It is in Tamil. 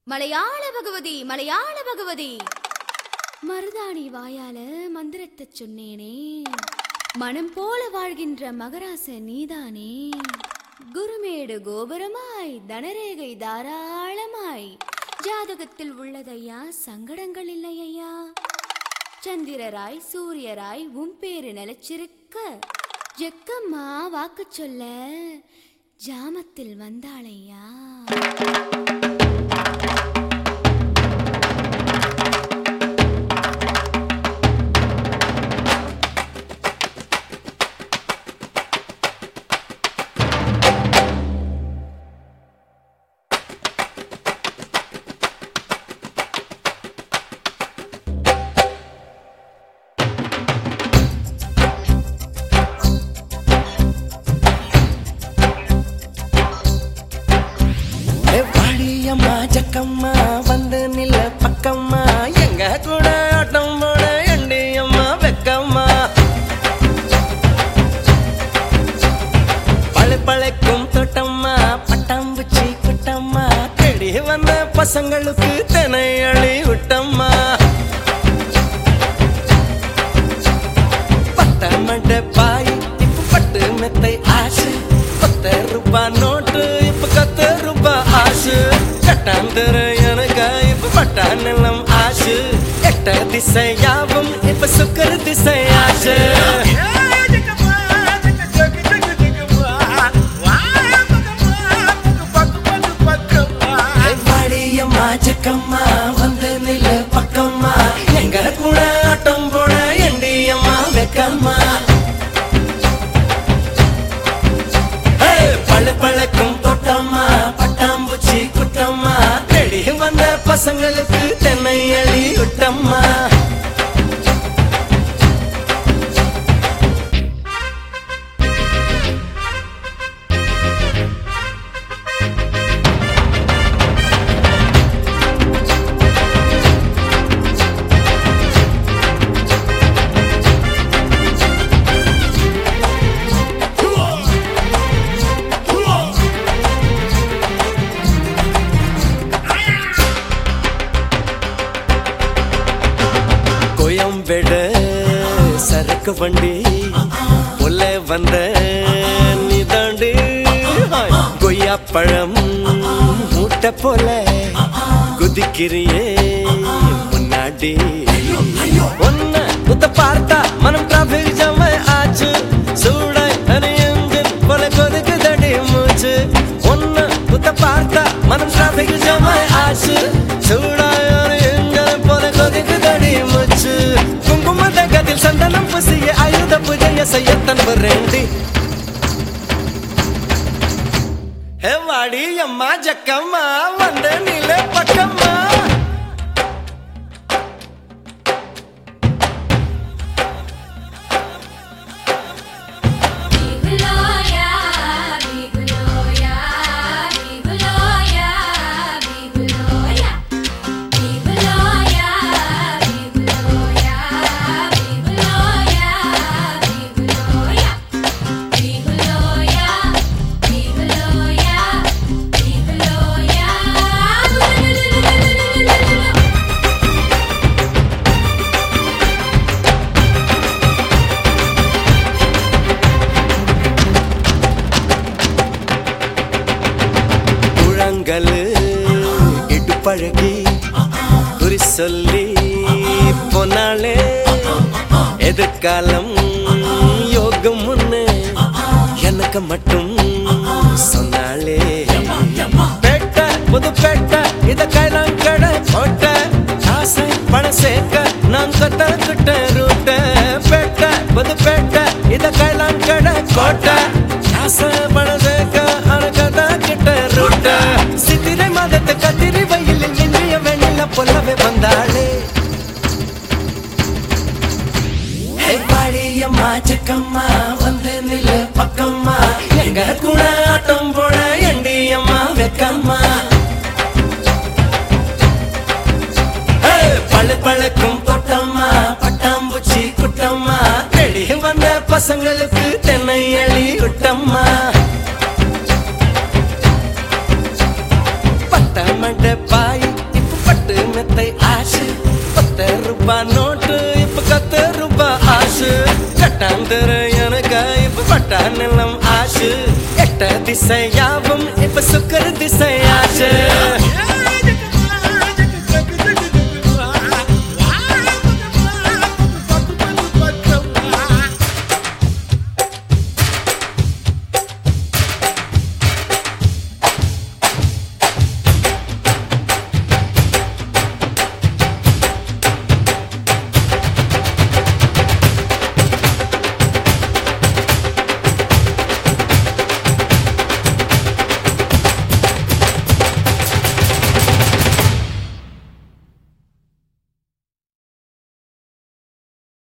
மலையாள பகவதி மலையாள பகவதி மருதாணி வாயால மந்திரத்தை சொன்னேனே மனம் போல வாழ்கின்ற மகராச நீதானே குருமேடு கோபுரமாய் தனரேகை தாராளமாய் ஜாதகத்தில் உள்ளதையா சங்கடங்கள் இல்லையா சந்திரராய் சூரியராய் உன் பேரு நிலைச்சிருக்க ஜெக்கம்மா வாக்கு சொல்ல ஜாமத்தில் வந்தாளையா ஏ வாடியம்மா ஜக்கம்மா வந்து நில்ல பக்கம்மா எங்க கூட ஆட்டம் போட எண்டியம்மா வெக்கம்மா பழு பழைக்கும் தோட்டம்மா பட்டாம்பூச்சி குட்டம்மா தேடி வந்த பசங்களுக்கு தினை அழி விட்டம்மா பட்ட மண்ட பாய் இப்ப பட்டு மெத்தை ஆசு பத்து ரூபா நோட்டு இப்ப கத்து ரூபா ஆசு கட்டாந்தர எனக்கு இப்ப பட்டா நிலம் ஆசு எட்ட திசையாவும் இப்ப சுக்கர திசை ஆசு வாடியம்மா ஜக்கம்மா வந்து நில்லு பக்கம்மா எங்க கூட ஆட்டம் போட எண்டியம்மா வெக்கம்மா ஏய், பளு பழக்கும் தோட்டம்மா பட்டாம்பூச்சி குட்டம்மா தேடி வந்த பசங்களுக்கு தென்னை அழி விட்டம்மா கோயம்பேடு சரக்கு வண்டி உள்ள வந்த நிதாண்டு கொய்யா பழம் மூட்டை போல குதிக்கிறியே முன்னாடி ஒன்ன உத்த பார்த்தா மனம் டிராபிக் ஜாம ஆச்சு சூடாய் அணியஞ்சன் போல கொதிக்குதடி மூச்சு ஒன்ன உத்த பார்த்தா மனம் டிராபிக் ஜாம ஆச்சு சூடாய் அணியஞ்சன் போல கொதிக்குதடி மூச்சு குங்கும தகத்தில் சந்தனம் புசிய ஆயுத பூஜைய செய்யத்தன் வரேண்டி ஹே வாடி அம்மா ஜக்கம்மா வந்த நில பக்கம்மா Biguloya, biguloya, biguloya, biguloya. Biguloya, biguloya, biguloya, biguloya. Biguloya, biguloya, biguloya. குழங்கல் இடுப்பழகி குறி சொல்லி போனாலே எதிர்காலம் யோகம் முன்னு எனக்கு மட்டும் சொன்னாலே பேட்ட புது பேட்ட இத கைலாங்கட போட்ட ஆசை பணம் சேர்க்க நான் கத்த ரூட்ட பேட்ட புது பேட்ட இத கைலாங்கட கோட்டை ஆசை பணம் சேர்க்க அனகதா கிட்ட ரூட்ட சித்திரை மாதத்து கத்திரி வயலில் இன்றைய வெண்ணில பொல்லவே வந்தாளே ஹே பாடியம்மா சிக்கம்மா வந்து நில்லு பக்கம்மா எங்க கூட ஆட்டம் போட எண்டியம்மா வெக்கம்மா ஹே, பளு பழக்கும் தோட்டம்மா பட்டாம்பூச்சி குட்டம்மா தேடி வந்த பசங்களுக்கு தென்னை அழி விட்டம்மா பட்ட மண்ட பாய் நிலம் ஆசு எட்ட திசையாவும் இப்ப சுக்கர திசையாச்சு